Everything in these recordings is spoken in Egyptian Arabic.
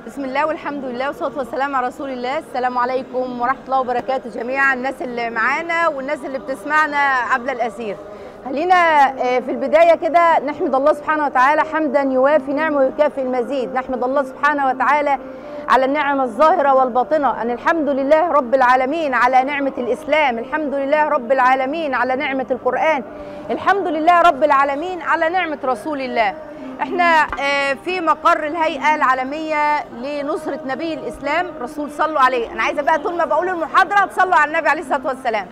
بسم الله والحمد لله والصلاه والسلام على رسول الله السلام عليكم ورحمه الله وبركاته جميعا الناس اللي معانا والناس اللي بتسمعنا قبل الاسير خلينا آه، في البدايه كده نحمد الله سبحانه وتعالى حمدا يوافي نعمه ويكافئ المزيد نحمد الله سبحانه وتعالى على النعم الظاهرة والباطنة أن الحمد لله رب العالمين على نعمة الإسلام الحمد لله رب العالمين على نعمة القرآن الحمد لله رب العالمين على نعمة رسول الله احنا آه، في مقر الهيئة العالمية لنصرة نبي الإسلام رسول صلوا عليه أنا عايزة بقى طول ما بقول المحاضرة تصلوا على النبي عليه الصلاة والسلام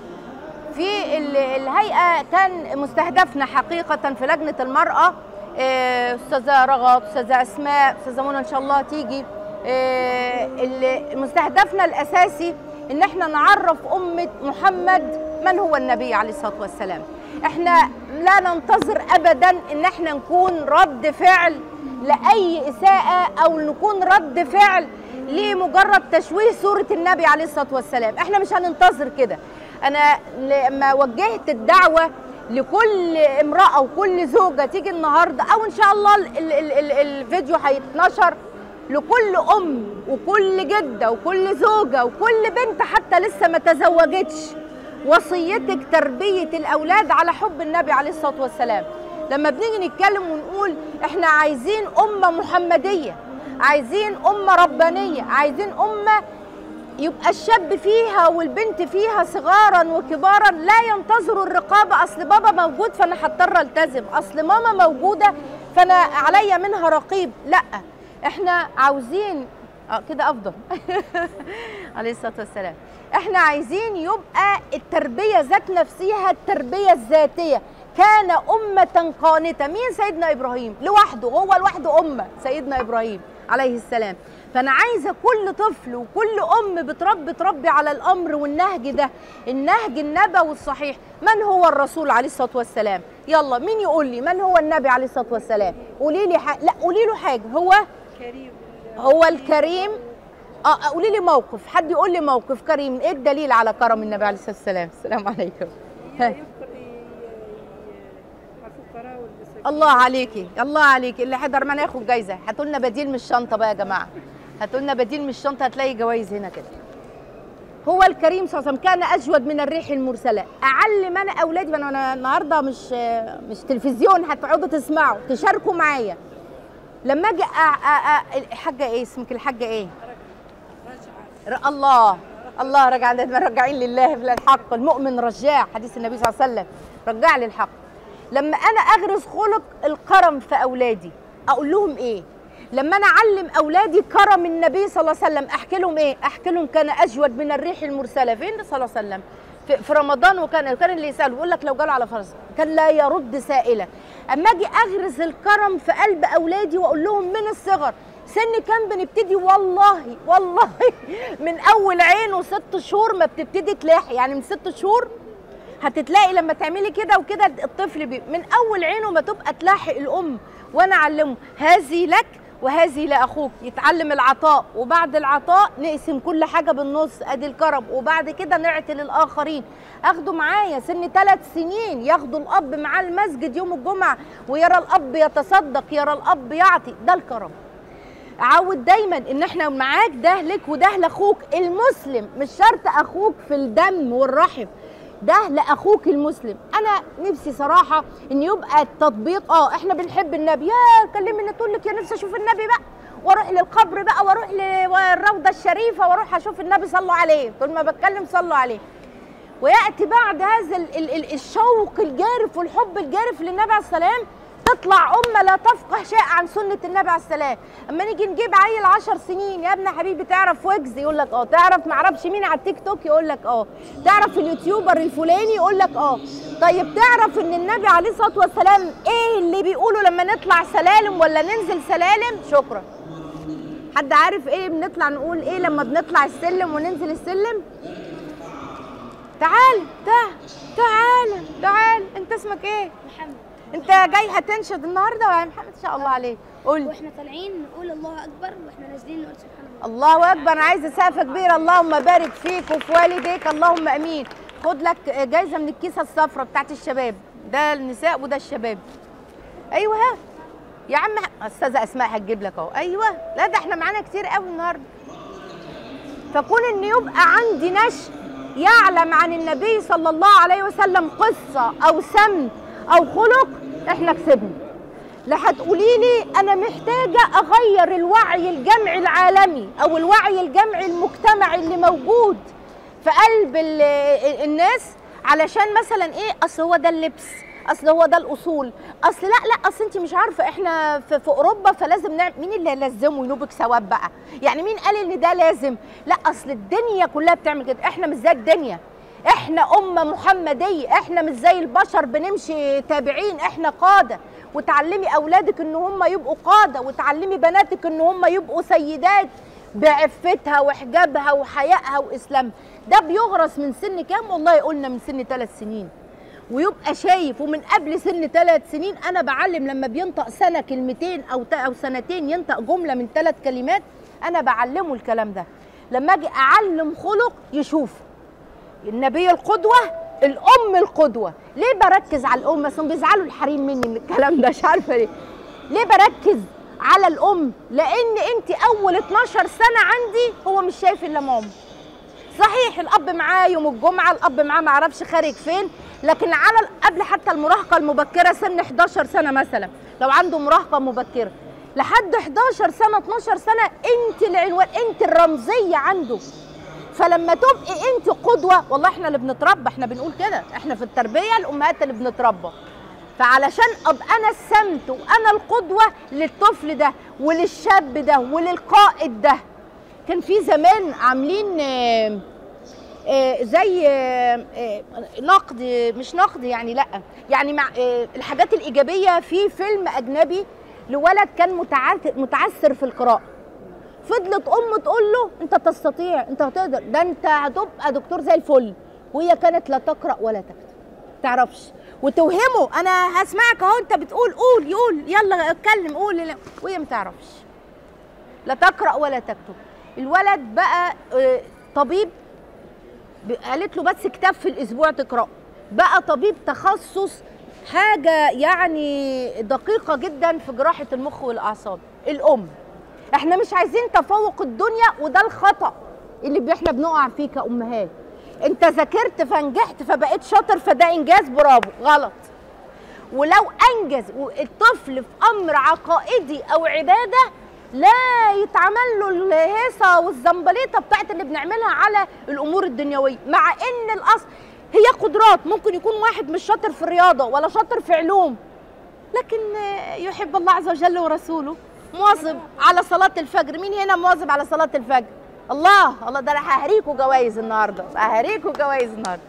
في ال- الهيئة كان مستهدفنا حقيقة في لجنة المرأة آه، أستاذة رغد أستاذة أسماء أستاذة منى إن شاء الله تيجي آه، ال- مستهدفنا الأساسي إن احنا نعرف أمة محمد من هو النبي عليه الصلاة والسلام احنا لا ننتظر أبدا إن احنا نكون رد فعل لأي إساءة أو نكون رد فعل لمجرد تشويه صورة النبي عليه الصلاة والسلام احنا مش هننتظر كده انا لما وجهت الدعوه لكل امراه وكل زوجه تيجي النهارده او ان شاء الله ال ال ال ال الفيديو هيتنشر لكل ام وكل جده وكل زوجه وكل بنت حتى لسه ما تزوجتش وصيتك تربيه الاولاد على حب النبي عليه الصلاه والسلام لما بنيجي نتكلم ونقول احنا عايزين امه محمديه عايزين امه ربانيه عايزين امه يبقى الشاب فيها والبنت فيها صغارا وكبارا لا ينتظروا الرقابة أصل بابا موجود فأنا هضطر ألتزم أصل ماما موجودة فأنا عليا منها رقيب لا احنا عاوزين اه كده أفضل عليه الصلاة والسلام احنا عايزين يبقى التربية ذات نفسها التربية الذاتية كان أمة قانتة مين سيدنا إبراهيم لوحده هو لوحده أمة سيدنا إبراهيم عليه السلام فأنا عايزة كل طفل وكل أم بتربي تربي على الأمر والنهج ده النهج النبوي الصحيح من هو الرسول عليه الصلاة والسلام يلا مين يقول لي من هو النبي عليه الصلاة والسلام قولي لي ح... لا قولي له حاجة هو كريم هو الكريم اه قولي لي موقف حد يقول لي موقف كريم ايه الدليل على كرم النبي عليه الصلاه والسلام السلام عليكم ها. يذكر مع الفقراء والمساكين الله عليكي الله عليكي اللي حضر معانا ياخد جايزه هاتوا لنا بديل من الشنطه بقى يا جماعه هاتوا لنا بديل من الشنطه هتلاقي جوائز هنا كده هو الكريم صلى الله عليه وسلم كان اجود من الريح المرسله اعلم انا اولادي ما انا أنا النهارده مش مش تلفزيون هتقعدوا تسمعوا تشاركوا معايا لما اجي أ- أ- أ- الحاجه ايه اسمك الحاجه ايه ر- الله الله رجع راجعين لله في الحق المؤمن رجاع حديث النبي صلى الله عليه وسلم رجع للحق لما انا اغرس خلق الكرم في اولادي اقول لهم ايه لما انا اعلم اولادي كرم النبي صلى الله عليه وسلم احكي لهم ايه احكي لهم كان اجود من الريح المرسله فين صلى الله عليه وسلم في, في رمضان وكان كان اللي يساله يقول لك لو جاله على فرس كان لا يرد سائلا اما اجي اغرس الكرم في قلب اولادي واقول لهم من الصغر سن كام بنبتدي والله والله من اول عين وست شهور ما بتبتدي تلاحي يعني من ست شهور هتتلاقي لما تعملي كده وكده الطفل بي من اول عينه ما تبقى تلاحق الام وانا اعلمه هذه لك وهذه لاخوك يتعلم العطاء وبعد العطاء نقسم كل حاجه بالنص ادي الكرم وبعد كده نعطي للاخرين اخده معايا سن ثلاث سنين ياخدوا الاب معاه المسجد يوم الجمعه ويرى الاب يتصدق يرى الاب يعطي ده الكرم عود دايما ان احنا معاك ده لك وده لاخوك المسلم مش شرط اخوك في الدم والرحم ده لاخوك المسلم انا نفسي صراحه ان يبقى التطبيق اه احنا بنحب النبي يا كلمني تقول لك يا نفسي اشوف النبي بقى واروح للقبر بقى واروح للروضه الشريفه واروح اشوف النبي صلوا عليه طول ما بتكلم صلوا عليه وياتي بعد هذا ال- ال- ال- الشوق الجارف والحب الجارف للنبي عليه السلام تطلع أمة لا تفقه شيء عن سنة النبي عليه السلام أما نيجي نجيب عيل عشر سنين يا ابن حبيبي تعرف ويجز يقول لك اه تعرف معرفش مين على التيك توك يقول لك اه تعرف اليوتيوبر الفلاني يقول لك اه طيب تعرف ان النبي عليه الصلاة والسلام ايه اللي بيقولوا لما نطلع سلالم ولا ننزل سلالم شكرا حد عارف ايه بنطلع نقول ايه لما بنطلع السلم وننزل السلم تعال تعال تعال تعال انت اسمك ايه محمد انت جاي هتنشد النهارده يا محمد ان شاء الله عليك قول واحنا طالعين نقول الله اكبر واحنا نازلين نقول سبحان الله الله اكبر انا عايزه سقفه كبيره اللهم بارك فيك وفي والديك اللهم امين خد لك جايزه من الكيسه الصفراء بتاعت الشباب ده النساء وده الشباب ايوه ها يا عم استاذه اسماء هتجيب لك اهو ايوه لا ده احنا معانا كتير قوي النهارده فكون ان يبقى عندي نشء يعلم عن النبي صلى الله عليه وسلم قصه او سمت او خلق احنا كسبنا لا هتقولي لي انا محتاجه اغير الوعي الجمعي العالمي او الوعي الجمعي المجتمعي اللي موجود في قلب ال- الناس علشان مثلا ايه اصل هو ده اللبس اصل هو ده الاصول اصل لا لا اصل انت مش عارفه احنا في, في اوروبا فلازم نعمل مين اللي لزمه ينوبك ثواب بقى يعني مين قال ان ده لازم لا اصل الدنيا كلها بتعمل كده احنا مش زي الدنيا احنا امه محمديه احنا مش زي البشر بنمشي تابعين احنا قاده وتعلمي اولادك ان هم يبقوا قاده وتعلمي بناتك ان هم يبقوا سيدات بعفتها وحجابها وحيائها واسلامها ده بيغرس من سن كام والله قلنا من سن ثلاث سنين ويبقى شايف ومن قبل سن ثلاث سنين انا بعلم لما بينطق سنه كلمتين او تا- او سنتين ينطق جمله من ثلاث كلمات انا بعلمه الكلام ده لما اجي اعلم خلق يشوف النبي القدوه الام القدوه ليه بركز على الام اصل بيزعلوا الحريم مني من الكلام ده مش عارفه ليه ليه بركز على الام لان انت اول 12 سنه عندي هو مش شايف الا ماما صحيح الاب معاه يوم الجمعه الاب معاه ما اعرفش خارج فين لكن على ال- قبل حتى المراهقه المبكره سن 11 سنه مثلا لو عنده مراهقه مبكره لحد 11 سنه 12 سنه انت العنوان انت الرمزيه عنده فلما تبقي انت قدوه والله احنا اللي بنتربى احنا بنقول كده احنا في التربيه الامهات اللي بنتربى فعلشان ابقى انا السمت وانا القدوه للطفل ده وللشاب ده وللقائد ده كان في زمان عاملين آه، آه، زي آه، آه، نقد مش نقد يعني لا يعني مع آه، الحاجات الايجابيه في فيلم اجنبي لولد كان متعثر متعثر في القراءه فضلت امه تقول له انت تستطيع انت هتقدر ده انت هتبقى دكتور زي الفل وهي كانت لا تقرا ولا تكتب تعرفش وتوهمه انا هسمعك اهو انت بتقول قول يقول يلا اتكلم قول لا. وهي ما تعرفش لا تقرا ولا تكتب الولد بقى آه، طبيب ب- قالت له بس كتاب في الاسبوع تقراه بقى طبيب تخصص حاجه يعني دقيقه جدا في جراحه المخ والاعصاب الام احنا مش عايزين تفوق الدنيا وده الخطا اللي ب- احنا بنقع فيه كامهات انت ذاكرت فنجحت فبقيت شاطر فده انجاز برافو غلط ولو انجز الطفل في امر عقائدي او عباده لا يتعمل له الهيصه والزنبليطه بتاعت اللي بنعملها على الامور الدنيويه مع ان الاصل هي قدرات ممكن يكون واحد مش شاطر في الرياضه ولا شاطر في علوم لكن آه، يحب الله عز وجل ورسوله مواظب على صلاه الفجر مين هنا مواظب على صلاه الفجر الله الله ده انا ههريكوا جوائز النهارده ههريكوا جوائز النهارده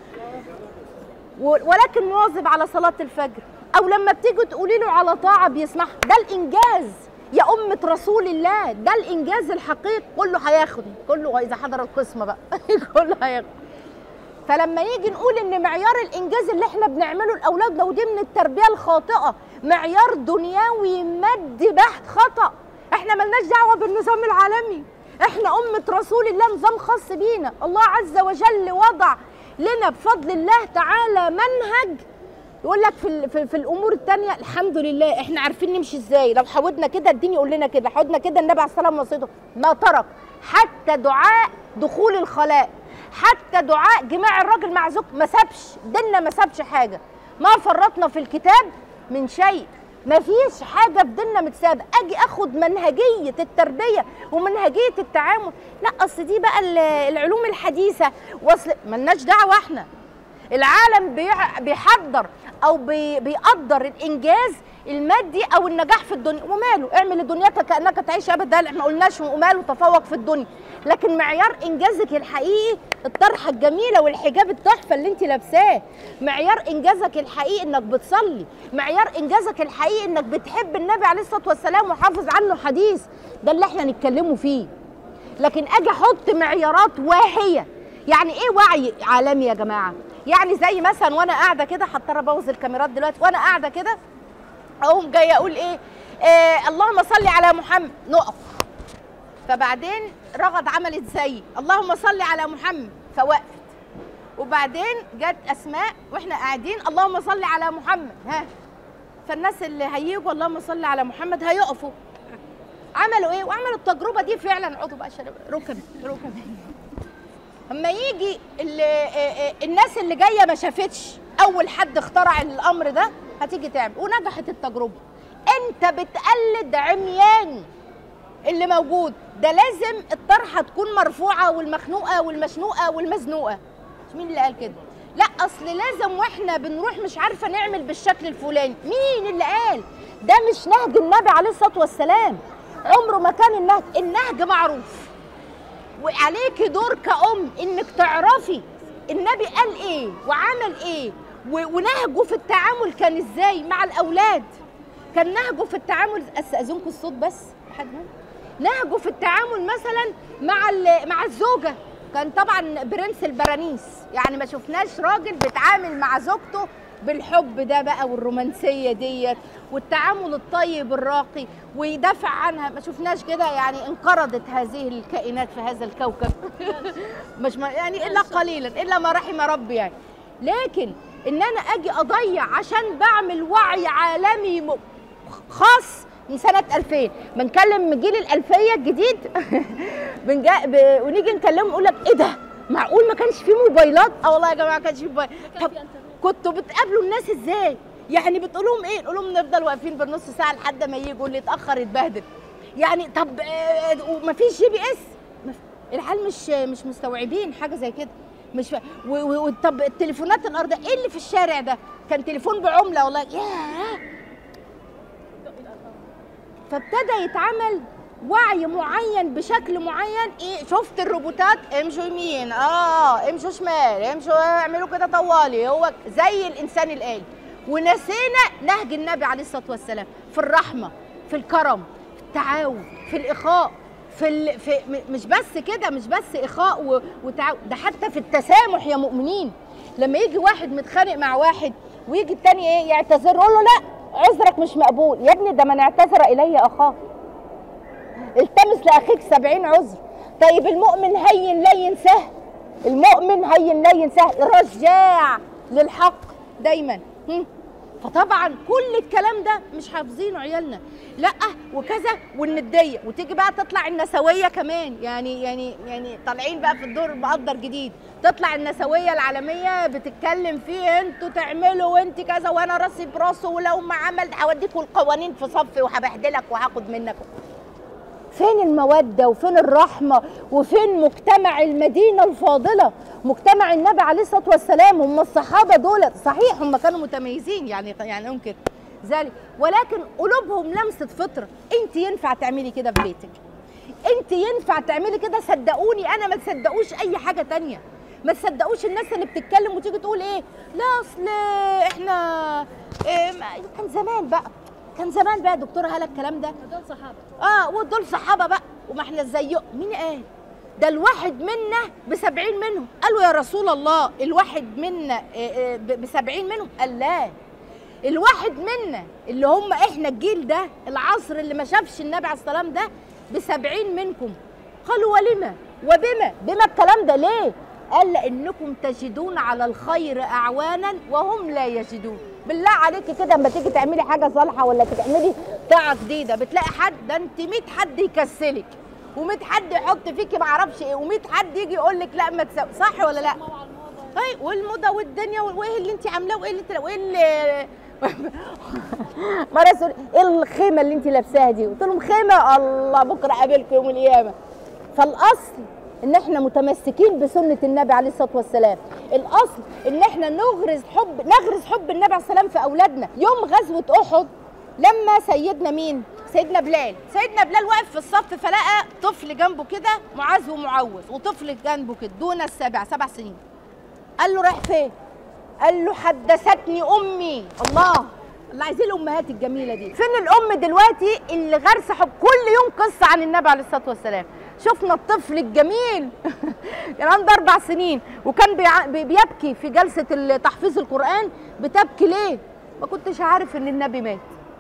و- ولكن مواظب على صلاة الفجر أو لما بتيجي تقولي له على طاعة بيسمعها ده الإنجاز يا أمة رسول الله ده الإنجاز الحقيقي كله هياخد كله إذا حضر القسمة بقى كله هياخد فلما يجي نقول ان معيار الانجاز اللي احنا بنعمله لاولادنا ودي من التربيه الخاطئه معيار دنيوي مادي بحت خطا احنا ملناش دعوه بالنظام العالمي احنا امه رسول الله نظام خاص بينا الله عز وجل وضع لنا بفضل الله تعالى منهج يقول لك في, ال- في, في الامور التانية الحمد لله احنا عارفين نمشي ازاي لو حاودنا كده الدين يقول لنا كده حاودنا كده النبي عليه الصلاه والسلام ما ترك حتى دعاء دخول الخلاء حتى دعاء جماع الراجل مع زوج ما سابش ديننا ما سابش حاجه ما فرطنا في الكتاب من شيء ما فيش حاجه في ديننا متسابه اجي اخد منهجيه التربيه ومنهجيه التعامل لا اصل دي بقى ال- العلوم الحديثه واصل ملناش دعوه احنا العالم بيع- بيحضر او بي- بيقدر الانجاز المادي او النجاح في الدنيا وماله اعمل لدنياك كانك تعيش ابدا لا ما قلناش وماله تفوق في الدنيا لكن معيار انجازك الحقيقي الطرحه الجميله والحجاب التحفه اللي انت لابساه معيار انجازك الحقيقي انك بتصلي معيار انجازك الحقيقي انك بتحب النبي عليه الصلاه والسلام وحافظ عنه حديث ده اللي احنا نتكلموا فيه لكن اجي احط معيارات واهيه يعني ايه وعي عالمي يا جماعه يعني زي مثلا وانا قاعده كده هضطر ابوظ الكاميرات دلوقتي وانا قاعده كده اقوم جايه اقول ايه, إيه اللهم صل على محمد نقف فبعدين رغد عملت زي اللهم صل على محمد فوقفت وبعدين جت اسماء واحنا قاعدين اللهم صل على محمد ها فالناس اللي هيجوا اللهم صل على محمد هيقفوا عملوا ايه وعملوا التجربه دي فعلا اقعدوا بقى شرب ركب ركب اما يجي اللي آه، آه، الناس اللي جايه ما شافتش اول حد اخترع الامر ده هتيجي تعمل ونجحت التجربه انت بتقلد عميان اللي موجود ده لازم الطرحه تكون مرفوعه والمخنوقه والمشنوقه والمزنوقه مين اللي قال كده لا اصل لازم واحنا بنروح مش عارفه نعمل بالشكل الفلاني مين اللي قال ده مش نهج النبي عليه الصلاه والسلام عمره ما كان النهج النهج معروف وعليكي دور كأم انك تعرفي النبي قال ايه وعمل ايه و- ونهجه في التعامل كان ازاي مع الاولاد كان نهجه في التعامل استاذنكم الصوت بس حد مهم؟ نهجه في التعامل مثلا مع ال- مع الزوجه كان طبعا برنس البرانيس يعني ما شفناش راجل بيتعامل مع زوجته بالحب ده بقى والرومانسيه ديت والتعامل الطيب الراقي ويدافع عنها ما شفناش كده يعني انقرضت هذه الكائنات في هذا الكوكب مش ما يعني الا قليلا الا ما رحم ربي يعني لكن ان انا اجي اضيع عشان بعمل وعي عالمي م- خاص من سنة 2000 بنكلم جيل الألفية الجديد بنجا... ب... ونيجي نكلمهم يقول لك إيه ده؟ معقول ما كانش فيه موبايلات؟ اه والله يا جماعة ما كانش فيه موبايل طب كنتوا بتقابلوا الناس إزاي؟ يعني بتقول لهم إيه؟ نقول لهم نفضل واقفين بالنص ساعة لحد ما يجوا اللي اتأخر يتبهدل يعني طب آه، ومفيش جي بي إس مف- العيال مش مش مستوعبين حاجة زي كده مش فا... و... و... و... طب التليفونات الأرضية إيه اللي في الشارع ده؟ كان تليفون بعملة والله ياه فابتدى يتعمل وعي معين بشكل معين ايه شفت الروبوتات امشوا يمين اه امشوا شمال امشوا اعملوا كده طوالي هو زي الانسان الالي ونسينا نهج النبي عليه الصلاه والسلام في الرحمه في الكرم في التعاون في الاخاء في, ال... في م- مش بس كده مش بس اخاء و... وتعاون ده حتى في التسامح يا مؤمنين لما يجي واحد متخانق مع واحد ويجي التاني ايه يعتذر يقول له لا عذرك مش مقبول يا ابني ده من اعتذر الي اخاه التمس لاخيك سبعين عذر طيب المؤمن هين لين سهل المؤمن هين لين سهل رجاع للحق دايما هم؟ فطبعا كل الكلام ده مش حافظينه عيالنا لا وكذا والنديه وتيجي بقى تطلع النسويه كمان يعني يعني يعني طالعين بقى في الدور مقدر جديد تطلع النسويه العالميه بتتكلم فيه انتوا تعملوا وانت كذا وانا راسي براسه ولو ما عمل هوديكوا القوانين في صفي وهبهدلك وهاخد منك فين المودة وفين الرحمة وفين مجتمع المدينة الفاضلة مجتمع النبي عليه الصلاة والسلام هم الصحابة دول صحيح هم كانوا متميزين يعني يعني أنكر ذلك ولكن قلوبهم لمسة فطرة أنت ينفع تعملي كده في بيتك أنت ينفع تعملي كده صدقوني أنا ما تصدقوش أي حاجة تانية ما تصدقوش الناس اللي بتتكلم وتيجي تقول ايه لا اصل احنا إيه ما- كان زمان بقى كان زمان بقى يا دكتوره هلا الكلام ده دول صحابه اه ودول صحابه بقى وما احنا زيه مين قال ده الواحد منا بسبعين منهم قالوا يا رسول الله الواحد منا آه، آه، ب- بسبعين منهم قال لا الواحد منا اللي هم احنا الجيل ده العصر اللي ما شافش النبي عليه السلام ده بسبعين منكم قالوا ولما وبما بما الكلام ده ليه قال لانكم تجدون على الخير اعوانا وهم لا يجدون بالله عليكي كده اما تيجي تعملي حاجه صالحه ولا تعملي طاعه جديده بتلاقي حد ده انت 100 حد يكسلك و100 حد يحط فيكي ما اعرفش ايه و100 حد يجي يقول لك لا ما تسوي صح ولا لا اي والموضه والدنيا وايه اللي انت عاملاه وايه اللي انت وايه اللي مرة يقول ايه الخيمه اللي انت لابساها دي قلت لهم خيمه الله بكره اقابلكم يوم القيامه فالاصل ان احنا متمسكين بسنه النبي عليه الصلاه والسلام الاصل ان احنا نغرز حب نغرز حب النبي عليه السلام في اولادنا يوم غزوه احد لما سيدنا مين سيدنا بلال سيدنا بلال واقف في الصف فلقى طفل جنبه كده معاذ ومعوذ وطفل جنبه كده دون السبع سبع سنين قال له رايح فين قال له حدثتني امي الله اللي عايزين الامهات الجميله دي فين الام دلوقتي اللي غارسه حب كل يوم قصه عن النبي عليه الصلاه والسلام شفنا الطفل الجميل كان عنده اربع سنين وكان بيع- بي- بيبكي في جلسه ال- تحفيظ القران بتبكي ليه ما كنتش عارف ان النبي مات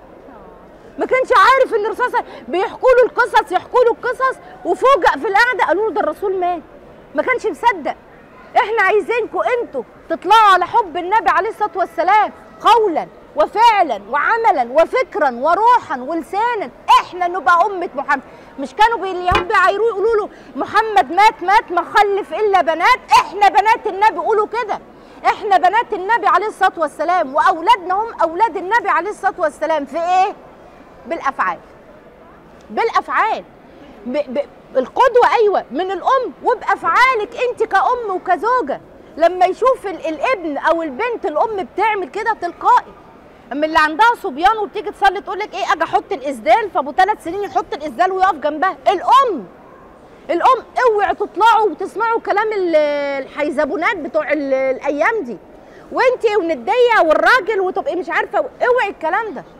ما كانش عارف ان الرسول صلى الله عليه وسلم بيحكوا له القصص يحكوا له القصص وفوجئ في القعده قالوا له ده الرسول مات ما كانش مصدق احنا عايزينكم انتوا تطلعوا على حب النبي عليه الصلاه والسلام قولا وفعلا وعملا وفكرا وروحا ولسانا احنا نبقى امه محمد مش كانوا بي- اليهود بيعايروه يقولوا له محمد مات مات ما خلف الا بنات احنا بنات النبي قولوا كده احنا بنات النبي عليه الصلاه والسلام واولادنا هم اولاد النبي عليه الصلاه والسلام في ايه بالافعال بالافعال ب... ب... القدوه ايوه من الام وبافعالك انت كأم وكزوجه لما يشوف ال... الابن او البنت الام بتعمل كده تلقائي اما اللي عندها صبيان وبتيجي تصلي تقول لك ايه اجي احط الاسدال فابو ثلاث سنين يحط الاسدال ويقف جنبها الام الام اوعوا تطلعوا وتسمعوا كلام ال- الحيزبونات بتوع ال- الايام دي وانت ونديه والراجل وتبقي مش عارفه اوعي الكلام ده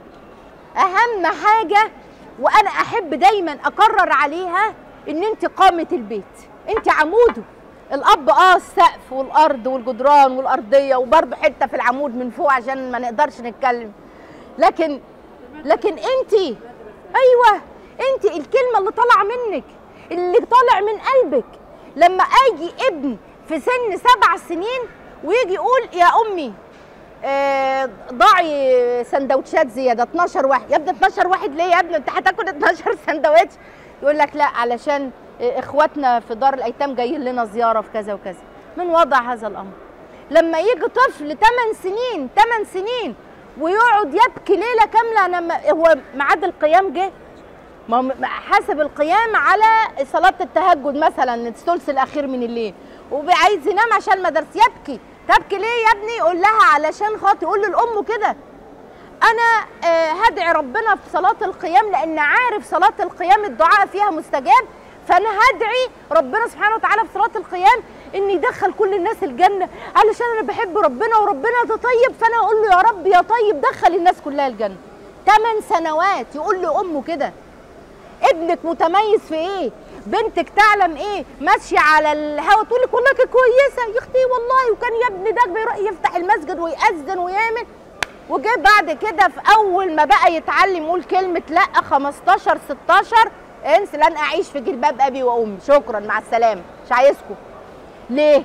اهم حاجه وانا احب دايما اكرر عليها ان انت قامه البيت انت عموده الاب اه السقف والارض والجدران والارضيه وبرضه حته في العمود من فوق عشان ما نقدرش نتكلم لكن لكن انت ايوه انت الكلمه اللي طالعه منك اللي طالع من قلبك لما اجي ابن في سن سبع سنين ويجي يقول يا امي آه، ضاعي سندوتشات زياده 12 واحد يا ابني 12 واحد ليه يا ابني انت هتاكل 12 سندوتش يقول لك لا علشان آه، اخواتنا في دار الايتام جايين لنا زياره في كذا وكذا من وضع هذا الامر لما يجي طفل 8 سنين 8 سنين ويقعد يبكي ليله كامله انا ما- هو ميعاد القيام جه ما هو م- حاسب القيام على صلاة التهجد مثلا الثلث الأخير من الليل وعايز ينام عشان المدرسة يبكي تبكي ليه يا ابني يقول لها علشان خاطر يقول للأم كده أنا آه، هدعي ربنا في صلاة القيام لأن عارف صلاة القيام الدعاء فيها مستجاب فأنا هدعي ربنا سبحانه وتعالى في صلاة القيام إن يدخل كل الناس الجنة علشان أنا بحب ربنا وربنا ده طيب فأنا أقول له يا رب يا طيب دخل الناس كلها الجنة ثمان سنوات يقول لأمه كده ابنك متميز في ايه بنتك تعلم ايه ماشيه على الهوا تقول لك والله كانت كويسه يا اختي والله وكان يا ابني ده بيروح يفتح المسجد ويأذن ويعمل وجه بعد كده في اول ما بقى يتعلم يقول كلمه لا 15 16 انسى لن اعيش في جلباب ابي وامي شكرا مع السلامه مش عايزكم ليه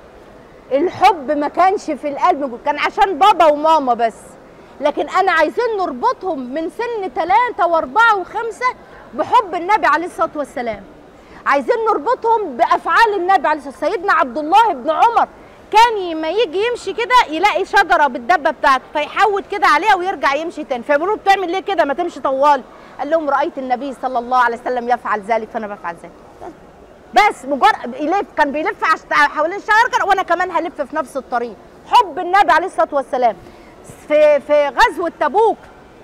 الحب ما كانش في القلب كان عشان بابا وماما بس لكن انا عايزين نربطهم من سن ثلاثة واربعة وخمسة بحب النبي عليه الصلاة والسلام عايزين نربطهم بافعال النبي عليه الصلاة والسلام سيدنا عبد الله بن عمر كان ما يجي يمشي كده يلاقي شجرة بالدبة بتاعته فيحود كده عليها ويرجع يمشي تاني فيقولوا له بتعمل ليه كده ما تمشي طوال قال لهم رأيت النبي صلى الله عليه وسلم يفعل ذلك فأنا بفعل ذلك بس مجرد يلف كان بيلف عش- حوالين الشجره وانا كمان هلف في نفس الطريق حب النبي عليه الصلاه والسلام في في غزوه تبوك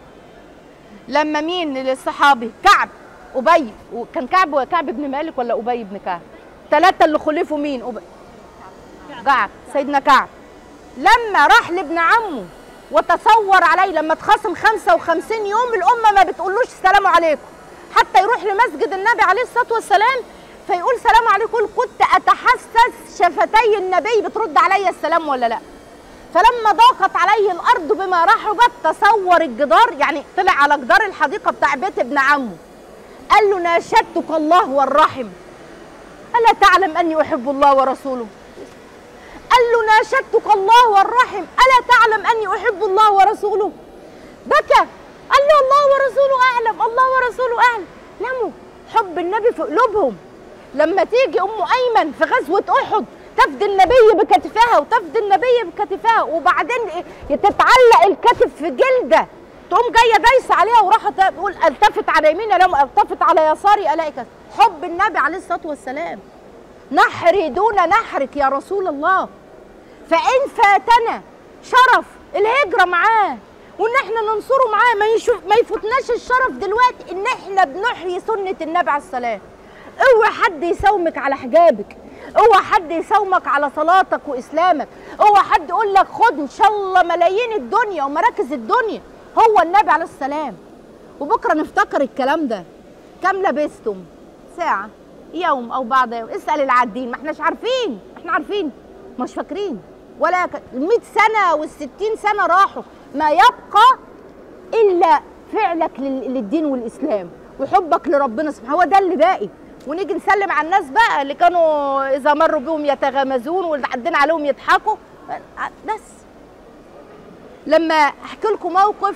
لما مين الصحابي كعب ابي وكان كعب كعب بن مالك ولا ابي بن كعب ثلاثه اللي خلفوا مين أبي. كعب سيدنا كعب لما راح لابن عمه وتصور عليه لما اتخاصم 55 يوم الامه ما بتقولوش السلام عليكم حتى يروح لمسجد النبي عليه الصلاه والسلام فيقول سلام عليكم يقول كنت اتحسس شفتي النبي بترد عليا السلام ولا لا فلما ضاقت عليه الارض بما رحبت تصور الجدار يعني طلع على جدار الحديقه بتاع بيت ابن عمه قال له ناشدتك الله والرحم الا تعلم اني احب الله ورسوله قال له ناشدتك الله والرحم الا تعلم اني احب الله ورسوله بكى قال له الله ورسوله اعلم الله ورسوله اعلم نموا حب النبي في قلوبهم لما تيجي ام ايمن في غزوه احد تفدي النبي بكتفها وتفدي النبي بكتفها وبعدين إيه؟ تتعلق الكتف في جلده تقوم جايه دايسه عليها وراحت تقول التفت على يميني لما التفت على يساري الاقي كذا حب النبي عليه الصلاه والسلام نحري دون نحرك يا رسول الله فان فاتنا شرف الهجره معاه وان احنا ننصره معاه ما يشوف ما يفوتناش الشرف دلوقتي ان احنا بنحيي سنه النبي عليه السلام اوعى حد يساومك على حجابك اوعى حد يساومك على صلاتك واسلامك اوعى حد يقول لك خد ان شاء الله ملايين الدنيا ومراكز الدنيا هو النبي عليه السلام وبكره نفتكر الكلام ده كم لبستم ساعه يوم او بعض يوم اسال العادين ما احناش عارفين احنا عارفين مش فاكرين ولا ك... ال 100 سنه وال 60 سنه راحوا ما يبقى الا فعلك لل- للدين والاسلام وحبك لربنا سبحانه هو ده اللي باقي ونيجي نسلم على الناس بقى اللي كانوا اذا مروا بهم يتغامزون واللي عدينا عليهم يضحكوا بس لما احكي لكم موقف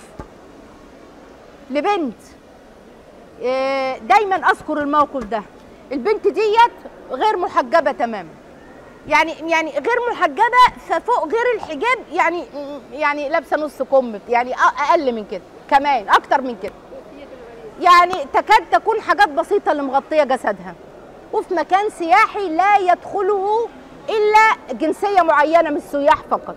لبنت آه، دايما اذكر الموقف ده البنت ديت غير محجبه تماما يعني يعني غير محجبه ففوق غير الحجاب يعني يعني لابسه نص كم يعني أ- اقل من كده كمان اكتر من كده يعني تكاد تكون حاجات بسيطه اللي مغطيه جسدها وفي مكان سياحي لا يدخله الا جنسيه معينه من السياح فقط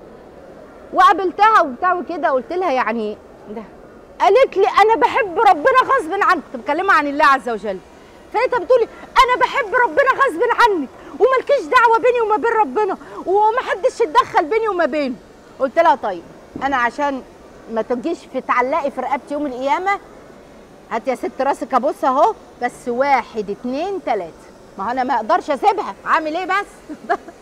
وقابلتها وبتاع كده قلت لها يعني ده قالت لي انا بحب ربنا غصب عنك كنت بكلمها عن الله عز وجل فلقيتها بتقولي انا بحب ربنا غصب عنك وملكيش دعوه بيني وما بين ربنا ومحدش يتدخل بيني وما بينه قلت لها طيب انا عشان ما تجيش في تعلقي في رقبتي يوم القيامه هات يا ست راسك ابص اهو بس واحد اتنين تلاته ما هو انا ما اقدرش اسيبها عامل ايه بس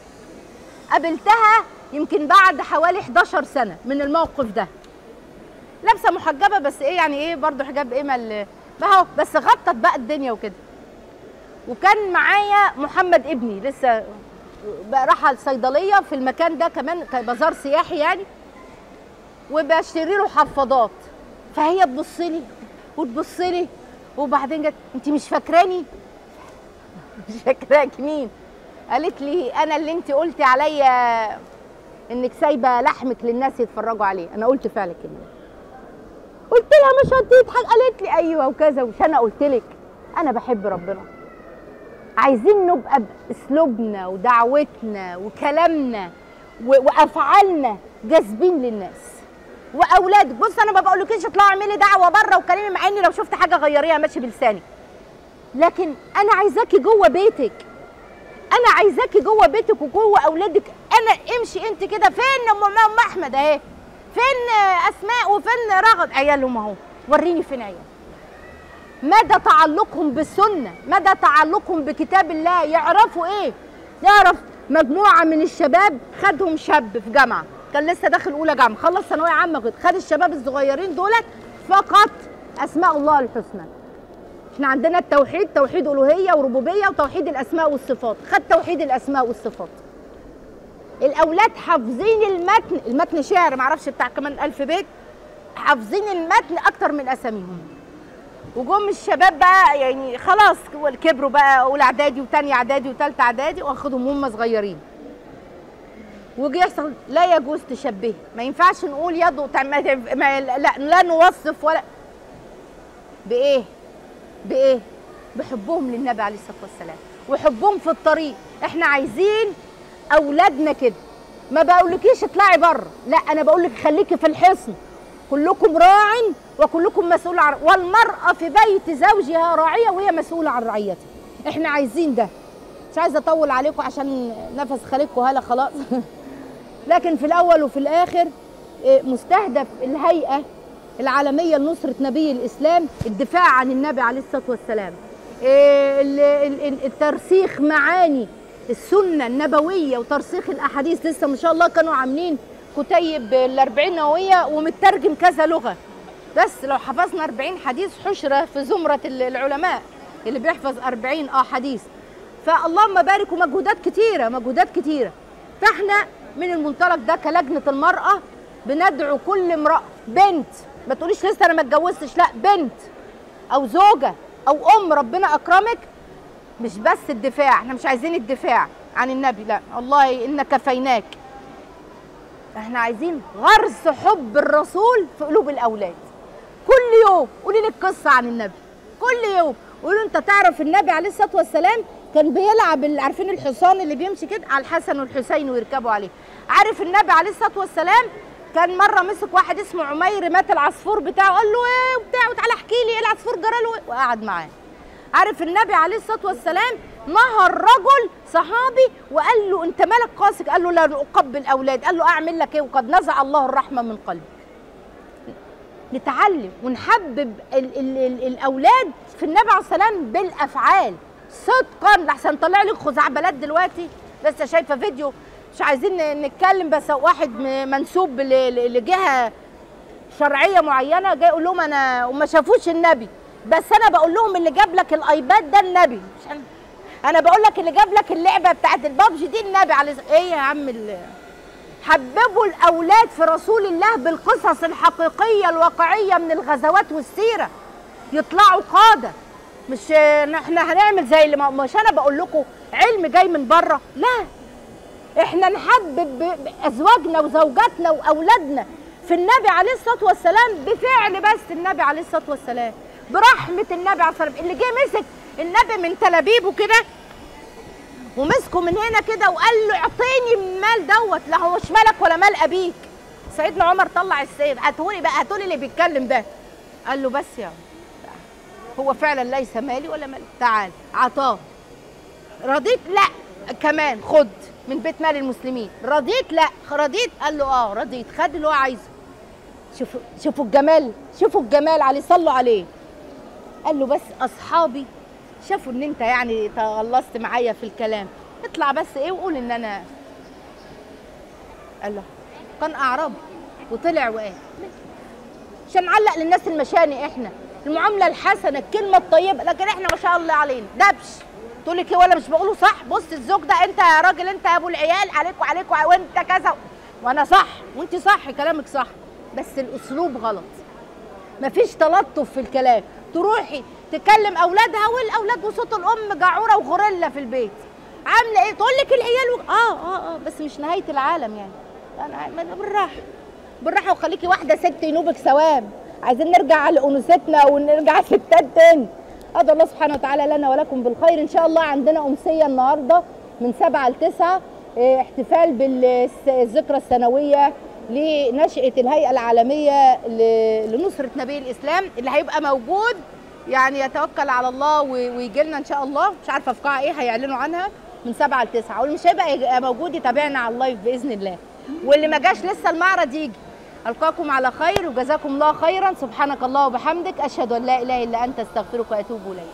قابلتها يمكن بعد حوالي 11 سنه من الموقف ده لابسه محجبه بس ايه يعني ايه برضو حجاب ايه مال ما هو بس غطت بقى الدنيا وكده وكان معايا محمد ابني لسه بقى راح الصيدليه في المكان ده كمان كان بازار سياحي يعني وبشتري له حفاضات فهي تبص لي وتبص لي وبعدين جت انت مش فاكراني مش فاكراك مين قالت لي انا اللي انت قلتي عليا انك سايبه لحمك للناس يتفرجوا عليه انا قلت فعلا كده قلت لها مش هتضحك قالت لي ايوه وكذا ومش انا قلت لك انا بحب ربنا عايزين نبقى باسلوبنا ودعوتنا وكلامنا و- وافعالنا جاذبين للناس واولادك بص انا ما بقولكيش اطلعي اعملي دعوه بره وكلمي مع اني لو شفت حاجه غيريها ماشي بلسانك لكن انا عايزاكي جوه بيتك انا عايزاكي جوه بيتك وجوه اولادك انا امشي انت كده فين ام ام احمد اهي فين اسماء وفين رغد عيالهم اهو وريني فين عيال مدى تعلقهم بالسنه مدى تعلقهم بكتاب الله يعرفوا ايه يعرف مجموعه من الشباب خدهم شاب في جامعه كان لسه داخل اولى جامعه خلص ثانويه عامه كده خد الشباب الصغيرين دولت فقط اسماء الله الحسنى احنا عندنا التوحيد توحيد الوهيه وربوبيه وتوحيد الاسماء والصفات خد توحيد الاسماء والصفات الاولاد حافظين المتن المتن شعر معرفش بتاع كمان ألف بيت حافظين المتن اكتر من اساميهم وجم الشباب بقى يعني خلاص كبروا بقى اولى اعدادي وتانية اعدادي وتالتة اعدادي واخدهم هم صغيرين وجي يحصل لا يجوز تشبه ما ينفعش نقول يد وتع- ما تنف- ما لا, لا نوصف ولا بايه بايه بحبهم للنبي عليه الصلاه والسلام وحبهم في الطريق احنا عايزين اولادنا كده ما بقولكيش اطلعي بره لا انا بقولك خليكي في الحصن كلكم راع وكلكم مسؤول عن والمراه في بيت زوجها راعيه وهي مسؤوله عن رعيتها احنا عايزين ده مش عايزه اطول عليكم عشان نفس خالقكم هلا خلاص لكن في الاول وفي الاخر إيه، مستهدف الهيئه العالميه لنصره نبي الاسلام الدفاع عن النبي عليه الصلاه والسلام إيه، ال- ال- ال- الترسيخ معاني السنه النبويه وترسيخ الاحاديث لسه ما شاء الله كانوا عاملين كتيب الأربعين نووية ومترجم كذا لغة بس لو حفظنا 40 حديث حشرة في زمرة ال- العلماء اللي بيحفظ 40 اه حديث فاللهم بارك ومجهودات كتيرة مجهودات كتيرة فاحنا من المنطلق ده كلجنة المرأة بندعو كل امرأة بنت ما تقوليش لسه انا ما اتجوزتش لا بنت او زوجة او ام ربنا اكرمك مش بس الدفاع احنا مش عايزين الدفاع عن النبي لا والله ان كفيناك احنا عايزين غرس حب الرسول في قلوب الاولاد كل يوم قولي لك قصه عن النبي كل يوم قولوا انت تعرف النبي عليه الصلاه والسلام كان بيلعب ال- عارفين الحصان اللي بيمشي كده على الحسن والحسين ويركبوا عليه عارف النبي عليه الصلاه والسلام كان مره مسك واحد اسمه عمير مات العصفور بتاعه قال له ايه وبتاع وتعالى احكي لي ايه العصفور جرى له ايه وقعد معاه عارف النبي عليه الصلاه والسلام نهر رجل صحابي وقال له انت مالك قاسك قال له لا اقبل اولاد قال له اعمل لك ايه وقد نزع الله الرحمه من قلبي نتعلم ونحبب ال ال ال الاولاد في النبي عليه الصلاه والسلام بالافعال صدقا لحسن طلع لك خزعبلات دلوقتي لسه شايفه فيديو مش عايزين ن- نتكلم بس واحد م- منسوب ل- ل- لجهه شرعيه معينه جاي يقول لهم انا وما شافوش النبي بس انا بقول لهم اللي جاب لك الايباد ده النبي مش أنا- انا بقول لك اللي جاب لك اللعبه بتاعت البابجي دي النبي عليه الصلاة- ايه يا عم ال- حببوا الاولاد في رسول الله بالقصص الحقيقيه الواقعيه من الغزوات والسيره يطلعوا قاده مش احنا هنعمل زي اللي ما- مش انا بقول لكم علم جاي من بره لا احنا نحبب ب- ازواجنا وزوجاتنا واولادنا في النبي عليه الصلاه والسلام بفعل بس النبي عليه الصلاه والسلام برحمه النبي عليه الصلاه والسلام اللي جه مسك النبي من تلابيبه كده ومسكه من هنا كده وقال له اعطيني من المال دوت لا هو مش مالك ولا مال ابيك سيدنا عمر طلع السيف هاتولي بقى هاتولي اللي بيتكلم ده قال له بس يا عمر هو فعلا ليس مالي ولا مالي تعال عطاه رضيت لا كمان خد من بيت مال المسلمين رضيت لا رضيت قال له اه رضيت خد اللي هو عايزه شوفوا شوفوا الجمال شوفوا الجمال عليه صلوا عليه قال له بس اصحابي شافوا ان انت يعني تغلظت معايا في الكلام اطلع بس ايه وقول ان انا قال له كان اعرابي وطلع وقال عشان نعلق للناس المشاني احنا المعامله الحسنه الكلمه الطيبه لكن احنا ما شاء الله علينا دبش تقول لك ايه ولا مش بقوله صح بص الزوج ده انت يا راجل انت يا ابو العيال عليك وعليك وع- وانت كذا وانا صح وانت صح كلامك صح بس الاسلوب غلط مفيش تلطف في الكلام تروحي تكلم اولادها والاولاد وصوت الام جعوره وغوريلا في البيت عامله ايه تقول لك العيال و... اه اه اه بس مش نهايه العالم يعني انا أنا بالراحه بالراحه وخليكي واحده ست ينوبك ثواب عايزين نرجع لانوثتنا ونرجع ستات تاني ادعو الله سبحانه وتعالى لنا ولكم بالخير ان شاء الله عندنا امسيه النهارده من 7 ل 9 إيه، احتفال بالذكرى السنويه لنشأة الهيئة العالمية ل- لنصرة نبي الإسلام اللي هيبقى موجود يعني يتوكل على الله ويجي لنا إن شاء الله مش عارفة في قاعة إيه هيعلنوا عنها من 7 ل 9 واللي مش هيبقى يبقى موجود يتابعنا على اللايف بإذن الله واللي ما جاش لسه المعرض يجي ألقاكم على خير وجزاكم الله خيرا سبحانك الله وبحمدك أشهد أن لا إله إلا أنت أستغفرك وأتوب إليك